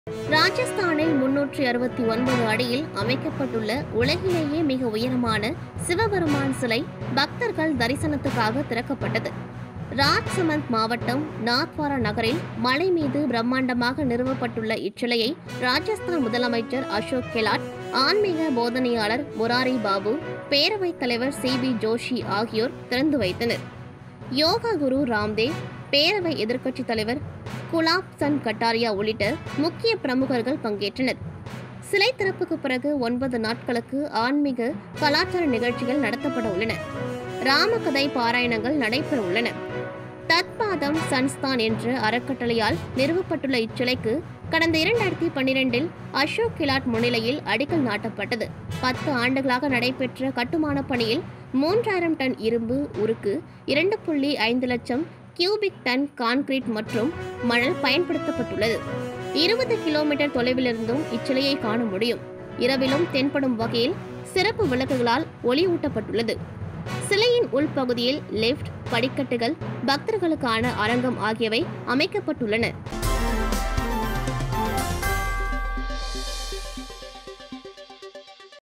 ராஜஸ்தானில் முன்னூற்றி அறுபத்தி ஒன்பது அடியில் அமைக்கப்பட்டுள்ள உலகிலேயே மிக உயரமான சிவபெருமான் சிலை பக்தர்கள் தரிசனத்துக்காக திறக்கப்பட்டது ராஜ்சமந்த் மாவட்டம் நாத்வாரா நகரில் மலை மீது பிரம்மாண்டமாக நிறுவப்பட்டுள்ள இச்சிலையை ராஜஸ்தான் முதலமைச்சர் அசோக் கெலாட் ஆன்மீக போதனையாளர் முராரி பாபு பேரவைத் தலைவர் சி பி ஜோஷி ஆகியோர் திறந்து வைத்தனர் யோகா குரு ராம்தேவ் பேரவை எதிர்க்கட்சித் தலைவர் குலாப் சந்த் கட்டாரியா உள்ளிட்ட முக்கிய பிரமுகர்கள் பங்கேற்றனர் சிலை திறப்புக்கு பிறகு ஒன்பது நாட்களுக்கு ஆன்மீக கலாச்சார நிகழ்ச்சிகள் நடத்தப்பட உள்ளன ராமகதை பாராயணங்கள் நடைபெற உள்ளன தத்பாதம் சன்ஸ்தான் என்ற அறக்கட்டளையால் நிறுவப்பட்டுள்ள இச்சிலைக்கு கடந்த இரண்டாயிரத்தி பன்னிரெண்டில் அசோக் கிலாட் முன்னிலையில் அடிக்கல் நாட்டப்பட்டது பத்து ஆண்டுகளாக நடைபெற்ற கட்டுமான பணியில் மூன்றாயிரம் டன் இரும்பு உருக்கு இரண்டு புள்ளி ஐந்து லட்சம் கியூபிக் டன் கான்கிரீட் மற்றும் மணல் பயன்படுத்தப்பட்டுள்ளது இருபது கிலோமீட்டர் தொலைவிலிருந்தும் இச்சிலையை காண முடியும் இரவிலும் தென்படும் வகையில் சிறப்பு விளக்குகளால் ஒளியூட்டப்பட்டுள்ளது சிலையின் உள்பகுதியில் லிஃப்ட் படிக்கட்டுகள் பக்தர்களுக்கான அரங்கம் ஆகியவை அமைக்கப்பட்டுள்ளன